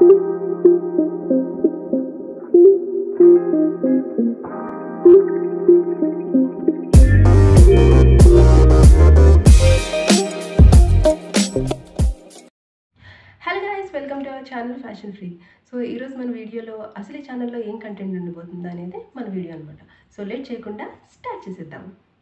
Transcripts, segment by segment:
hello guys welcome to our channel fashion free so ఈరోజు మన వీడియోలో అసలు ఈ ఛానల్లో ఏం కంటెంట్ ఉండిపోతుంది అనేది మన వీడియో అనమాట సో లేట్ చేయకుండా స్టార్ట్ చేసేద్దాం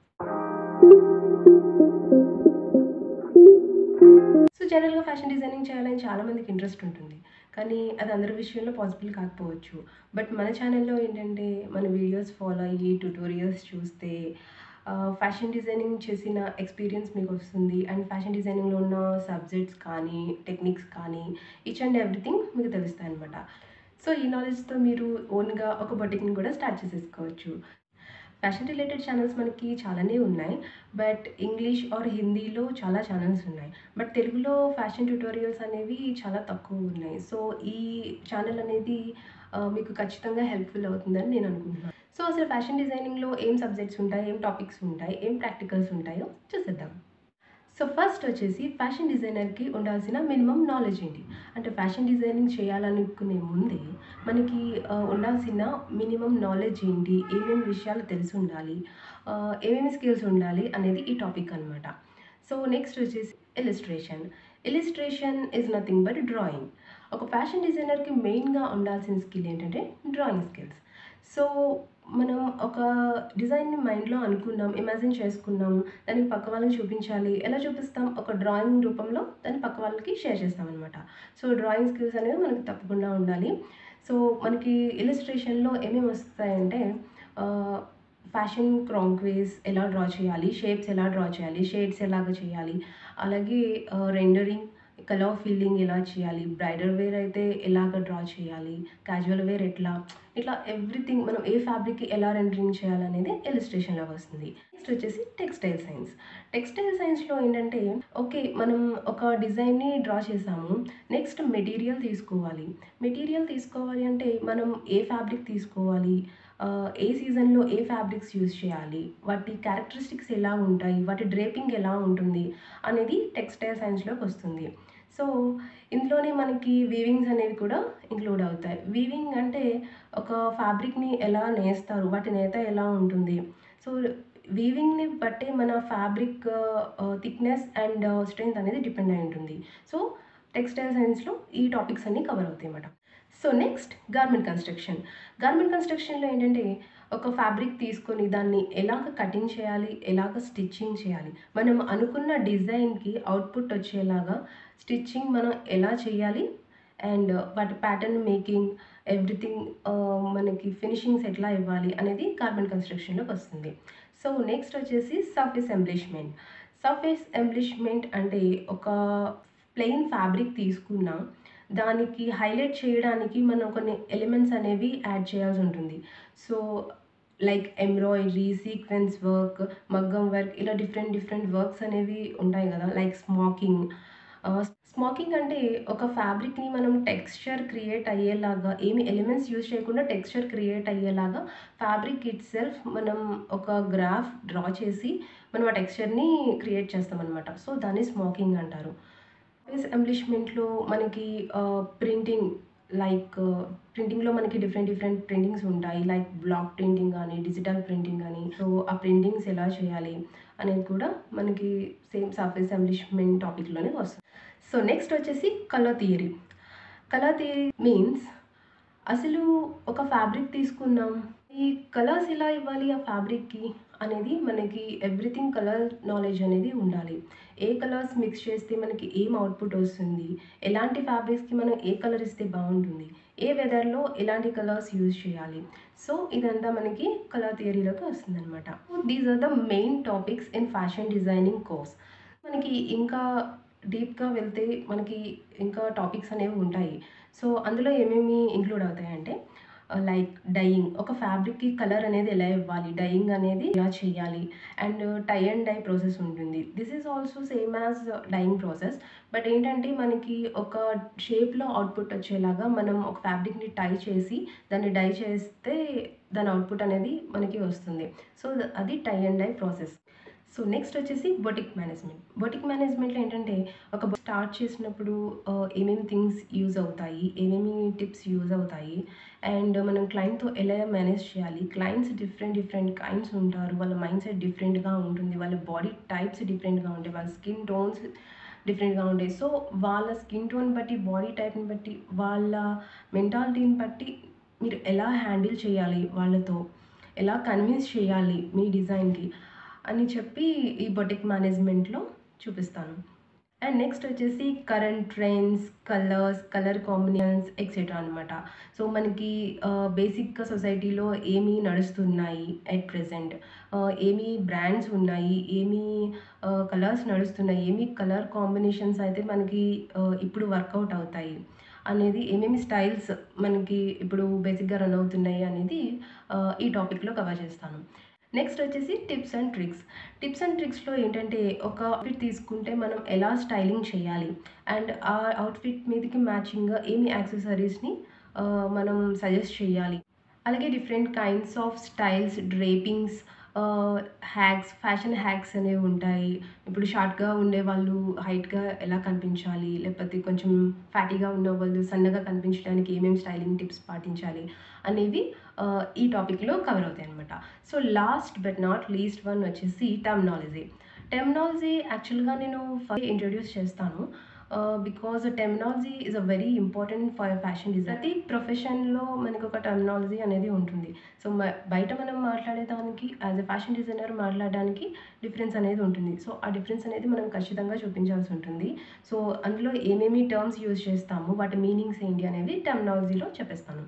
సో జనరల్గా ఫ్యాషన్ డిజైనింగ్ చేయాలని చాలా మందికి ఇంట్రెస్ట్ ఉంటుంది కానీ అది అందరి విషయంలో పాసిబుల్ కాకపోవచ్చు బట్ మన ఛానల్లో ఏంటంటే మన వీడియోస్ ఫాలో అయ్యి ట్యూటోరియల్స్ చూస్తే ఫ్యాషన్ డిజైనింగ్ చేసిన ఎక్స్పీరియన్స్ మీకు వస్తుంది అండ్ ఫ్యాషన్ డిజైనింగ్లో ఉన్న సబ్జెక్ట్స్ కానీ టెక్నిక్స్ కానీ ఈచ్ అండ్ ఎవ్రీథింగ్ మీకు తెలుస్తాయి అనమాట సో ఈ నాలెడ్జ్తో మీరు ఓన్గా ఒక బొటిక్ని కూడా స్టార్ట్ చేసేసుకోవచ్చు ఫ్యాషన్ రిలేటెడ్ ఛానల్స్ మనకి చాలానే ఉన్నాయి బట్ ఇంగ్లీష్ ఆర్ హిందీలో చాలా ఛానల్స్ ఉన్నాయి బట్ తెలుగులో ఫ్యాషన్ ట్యూటోరియల్స్ అనేవి చాలా తక్కువ ఉన్నాయి సో ఈ ఛానల్ అనేది ఆ, మీకు ఖచ్చితంగా హెల్ప్ఫుల్ అవుతుందని నేను అనుకుంటున్నాను సో అసలు ఫ్యాషన్ డిజైనింగ్లో ఏం సబ్జెక్ట్స్ ఉంటాయి ఏం టాపిక్స్ ఉంటాయి ఏం ప్రాక్టికల్స్ ఉంటాయో చూసేద్దాం సో ఫస్ట్ వచ్చేసి ఫ్యాషన్ డిజైనర్కి ఉండాల్సిన మినిమం నాలెడ్జ్ ఏంటి అంటే ఫ్యాషన్ డిజైనింగ్ చేయాలనుకునే ముందే మనకి ఆ, ఉండాల్సిన మినిమం నాలెడ్జ్ ఏంటి ఏమేమి విషయాలు తెలిసి ఉండాలి ఆ, ఏమేమి స్కిల్స్ ఉండాలి అనేది ఈ టాపిక్ అనమాట సో నెక్స్ట్ వచ్చేసి illustration illustration is nothing but drawing ఒక ఫ్యాషన్ డిజైనర్కి మెయిన్గా ఉండాల్సిన స్కిల్ ఏంటంటే డ్రాయింగ్ స్కిల్స్ సో మనం ఒక డిజైన్ని మైండ్లో అనుకున్నాం ఇమాజిన్ చేసుకున్నాం దానికి పక్క వాళ్ళకి చూపించాలి ఎలా చూపిస్తాం ఒక డ్రాయింగ్ రూపంలో దాన్ని పక్క వాళ్ళకి షేర్ చేస్తాం అనమాట సో డ్రాయింగ్ స్కిల్స్ అనేవి మనకి తప్పకుండా ఉండాలి సో మనకి ఇలిస్ట్రేషన్లో ఏమేమి వస్తాయంటే ఫ్యాషన్ క్రాంక్వేస్ ఎలా డ్రా చేయాలి షేప్స్ ఎలా డ్రా చేయాలి షేడ్స్ ఎలాగ చేయాలి అలాగే రెండరింగ్ కలర్ ఫిల్లింగ్ ఎలా చేయాలి బ్రైడల్ వేర్ అయితే ఎలాగ డ్రా చేయాలి క్యాజువల్ వేర్ ఎట్లా ఇట్లా ఎవ్రీథింగ్ మనం ఏ ఫ్యాబ్రిక్కి ఎలా రెండరింగ్ చేయాలనేది ఇలిస్ట్రేషన్లో వస్తుంది నెక్స్ట్ వచ్చేసి టెక్స్టైల్ సైన్స్ టెక్స్టైల్ సైన్స్లో ఏంటంటే ఓకే మనం ఒక డిజైన్ని డ్రా చేసాము నెక్స్ట్ మెటీరియల్ తీసుకోవాలి మెటీరియల్ తీసుకోవాలి అంటే మనం ఏ ఫ్యాబ్రిక్ తీసుకోవాలి ఆ, ఏ సీజన్లో ఏ ఫ్యాబ్రిక్స్ యూజ్ చేయాలి వాటి క్యారెక్టరిస్టిక్స్ ఎలా ఉంటాయి వాటి డ్రేపింగ్ ఎలా ఉంటుంది అనేది టెక్స్టైల్ సైన్స్లోకి వస్తుంది సో ఇందులోనే మనకి వీవింగ్స్ అనేవి కూడా ఇంక్లూడ్ అవుతాయి వీవింగ్ అంటే ఒక ఫ్యాబ్రిక్ని ఎలా నేస్తారు వాటి నేత ఎలా ఉంటుంది సో వీవింగ్ని బట్టి మన ఫ్యాబ్రిక్ థిక్నెస్ అండ్ స్ట్రెంగ్త్ అనేది డిపెండ్ అయి ఉంటుంది సో టెక్స్టైల్ సైన్స్లో ఈ టాపిక్స్ అన్నీ కవర్ అవుతాయి అన్నమాట so next garment construction garment కన్స్ట్రక్షన్లో ఏంటంటే ఒక ఫ్యాబ్రిక్ తీసుకొని దాన్ని ఎలాగ కటింగ్ చేయాలి ఎలాగ స్టిచ్చింగ్ చేయాలి మనం అనుకున్న డిజైన్కి అవుట్పుట్ వచ్చేలాగా స్టిచ్చింగ్ మనం ఎలా చేయాలి అండ్ వాటి ప్యాటర్న్ మేకింగ్ ఎవ్రీథింగ్ మనకి ఫినిషింగ్స్ ఎట్లా ఇవ్వాలి అనేది గార్మెంట్ కన్స్ట్రక్షన్లోకి వస్తుంది సో నెక్స్ట్ వచ్చేసి సర్ఫేస్ ఎంబ్లిష్మెంట్ సర్ఫేస్ ఎంబ్లిష్మెంట్ అంటే ఒక ప్లెయిన్ ఫ్యాబ్రిక్ తీసుకున్నా దానికి హైలైట్ చేయడానికి మనం కొన్ని ఎలిమెంట్స్ అనేవి యాడ్ చేయాల్సి ఉంటుంది so like embroidery sequence work మగ్గం వర్క్ ఇలా డిఫరెంట్ డిఫరెంట్ వర్క్స్ అనేవి ఉంటాయి కదా లైక్ స్మాకింగ్ స్మాకింగ్ అంటే ఒక ఫ్యాబ్రిక్ని మనం టెక్స్చర్ క్రియేట్ అయ్యేలాగా ఏమి ఎలిమెంట్స్ యూజ్ చేయకుండా టెక్స్చర్ క్రియేట్ అయ్యేలాగా ఫ్యాబ్రిక్ ఇట్ సెల్ఫ్ మనం ఒక గ్రాఫ్ డ్రా చేసి మనం ఆ టెక్స్చర్ని క్రియేట్ చేస్తామన్నమాట సో దాన్ని స్మాకింగ్ అంటారు ఫేస్ ఎంబ్లిష్మెంట్లో మనకి ప్రింటింగ్ లైక్ ప్రింటింగ్లో మనకి డిఫరెంట్ డిఫరెంట్ ప్రింటింగ్స్ ఉంటాయి లైక్ బ్లాక్ ప్రింటింగ్ కానీ డిజిటల్ ప్రింటింగ్ కానీ సో ఆ ప్రింటింగ్స్ ఎలా చేయాలి అనేది కూడా మనకి సేమ్ సర్ఫేస్ ఎంబ్లిష్మెంట్ టాపిక్లోనే వస్తుంది సో నెక్స్ట్ వచ్చేసి colour theory colour theory means అసలు ఒక ఫ్యాబ్రిక్ తీసుకున్నాం ఈ కలర్స్ ఎలా ఇవ్వాలి ఆ ఫ్యాబ్రిక్కి అనేది మనకి ఎవ్రీథింగ్ కలర్ నాలెడ్జ్ అనేది ఉండాలి ఏ కలర్స్ మిక్స్ చేస్తే మనకి ఏం అవుట్పుట్ వస్తుంది ఎలాంటి ఫ్యాబ్రిక్స్కి మనం ఏ కలర్ ఇస్తే బాగుంటుంది ఏ వెదర్లో ఎలాంటి కలర్స్ యూజ్ చేయాలి సో ఇదంతా మనకి కలర్ థియరీలోకి వస్తుంది అనమాట these are the main topics in fashion designing course మనకి ఇంకా డీప్గా వెళ్తే మనకి ఇంకా టాపిక్స్ అనేవి ఉంటాయి సో అందులో ఏమేమి ఇంక్లూడ్ అవుతాయంటే లైక్ డైయింగ్ ఒక ఫ్యాబ్రిక్కి కలర్ అనేది ఎలా ఇవ్వాలి డైయింగ్ అనేది ఎలా చేయాలి and tie and dye process ఉంటుంది this is also same as dyeing process but ఏంటంటే మనకి ఒక షేప్లో అవుట్పుట్ వచ్చేలాగా మనం ఒక ఫ్యాబ్రిక్ని టై చేసి దాన్ని డై చేస్తే దాని అవుట్పుట్ అనేది మనకి వస్తుంది సో అది tie and dye process so next వచ్చేసి బొటిక్ మేనేజ్మెంట్ బొటిక్ మేనేజ్మెంట్లో ఏంటంటే ఒక స్టార్ట్ చేసినప్పుడు ఆ, ఏమేమి థింగ్స్ యూజ్ అవుతాయి ఏమేమి టిప్స్ యూజ్ అవుతాయి అండ్ మనం క్లయింట్తో ఎలా మేనేజ్ చేయాలి క్లయింట్స్ డిఫరెంట్ డిఫరెంట్ కైండ్స్ ఉంటారు వాళ్ళ మైండ్ సెట్ డిఫరెంట్గా ఉంటుంది వాళ్ళ బాడీ టైప్స్ డిఫరెంట్గా ఉంటాయి వాళ్ళ స్కిన్ టోన్స్ డిఫరెంట్గా ఉంటాయి సో వాళ్ళ స్కిన్ టోన్ బట్టి బాడీ టైప్ని బట్టి వాళ్ళ మెంటాలిటీని బట్టి మీరు ఎలా హ్యాండిల్ చేయాలి వాళ్ళతో ఎలా కన్విన్స్ చేయాలి మీ డిజైన్కి అని చెప్పి ఈ బొటిక్ మేనేజ్మెంట్లో చూపిస్తాను అండ్ నెక్స్ట్ వచ్చేసి current trends colours colour combinations etcetera అనమాట సో మనకి బేసిక్గా సొసైటీలో ఏమి నడుస్తున్నాయి ఎట్ ప్రెసెంట్ ఏమి బ్రాండ్స్ ఉన్నాయి ఏమి కలర్స్ నడుస్తున్నాయి ఏమి కలర్ కాంబినేషన్స్ అయితే మనకి ఆ, ఇప్పుడు వర్కౌట్ అవుతాయి అనేది ఏమేమి స్టైల్స్ మనకి ఇప్పుడు బేసిక్గా రన్ అవుతున్నాయి అనేది ఆ, ఈ టాపిక్లో కవర్ చేస్తాను నెక్స్ట్ వచ్చేసి tips and tricks tips and ట్రిక్స్లో ఏంటంటే ఒక అవుట్ఫిట్ తీసుకుంటే మనం ఎలా స్టైలింగ్ చేయాలి అండ్ ఆ అవుట్ఫిట్ మీదకి మ్యాచింగ్గా ఏమి యాక్సెసరీస్ని మనం సజెస్ట్ చేయాలి అలాగే different kinds of styles drapings hacks fashion hacks అనేవి ఉంటాయి ఇప్పుడు షార్ట్గా ఉండే వాళ్ళు హైట్గా ఎలా కనిపించాలి లేకపోతే కొంచెం ఫ్యాటీగా ఉన్న వాళ్ళు సన్నగా కనిపించడానికి ఏమేమి స్టైలింగ్ టిప్స్ పాటించాలి అనేవి ఆ, ఈ టాపిక్లో కవర్ అవుతాయి అనమాట so last but not least one వచ్చేసి టెర్మినాలజీ టెర్మినాలజీ యాక్చువల్గా నేను ఫస్ట్ ఇంట్రడ్యూస్ చేస్తాను because terminology is a very important for fashion design ప్రతి ప్రొఫెషన్లో మనకు ఒక టెర్మినాలజీ అనేది ఉంటుంది సో బయట మనం మాట్లాడేదానికి యాజ్ ఎ ఫ్యాషన్ డిజైనర్ మాట్లాడడానికి డిఫరెన్స్ అనేది ఉంటుంది సో ఆ డిఫరెన్స్ అనేది మనం ఖచ్చితంగా చూపించాల్సి ఉంటుంది సో అందులో ఏమేమి టర్మ్స్ యూజ్ చేస్తాము వాటి మీనింగ్స్ ఏంటి అనేవి టెర్మినాలజీలో చెప్పేస్తాను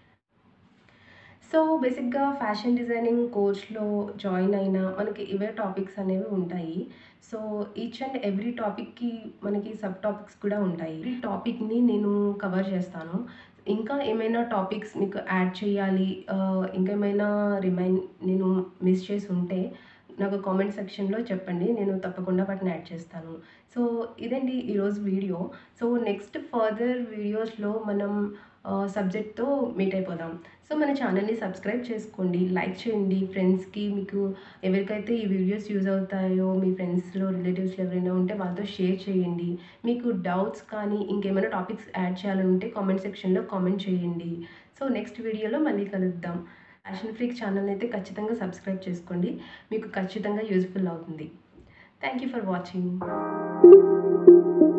సో బేసిక్గా ఫ్యాషన్ డిజైనింగ్ కోర్స్లో జాయిన్ అయిన మనకి ఇవే టాపిక్స్ అనేవి ఉంటాయి సో ఈచ్ అండ్ ఎవ్రీ టాపిక్కి మనకి సబ్ టాపిక్స్ కూడా ఉంటాయి ఈ టాపిక్ని నేను కవర్ చేస్తాను ఇంకా ఏమైనా టాపిక్స్ మీకు యాడ్ చేయాలి ఆ, ఇంకా ఏమైనా రిమైన్ నేను మిస్ చేసి ఉంటే నాకు కామెంట్ సెక్షన్లో చెప్పండి నేను తప్పకుండా వాటిని యాడ్ చేస్తాను సో ఇదండి ఈరోజు వీడియో సో నెక్స్ట్ ఫర్దర్ వీడియోస్లో మనం సబ్జెక్ట్తో మీట్ అయిపోదాం సో మన ఛానల్ని సబ్స్క్రైబ్ చేసుకోండి లైక్ చేయండి ఫ్రెండ్స్కి మీకు ఎవరికైతే ఈ వీడియోస్ యూజ్ అవుతాయో మీ ఫ్రెండ్స్లో రిలేటివ్స్లో ఎవరైనా ఉంటే వాళ్ళతో షేర్ చేయండి మీకు డౌట్స్ కానీ ఇంకేమైనా టాపిక్స్ యాడ్ చేయాలంటే కామెంట్ సెక్షన్లో కామెంట్ చేయండి సో నెక్స్ట్ వీడియోలో మళ్ళీ కలుద్దాం ఫ్యాషన్ ఫ్రీక్ ఛానల్ అయితే ఖచ్చితంగా సబ్స్క్రైబ్ చేసుకోండి మీకు ఖచ్చితంగా యూజ్ఫుల్ అవుతుంది థ్యాంక్ యూ ఫర్ వాచింగ్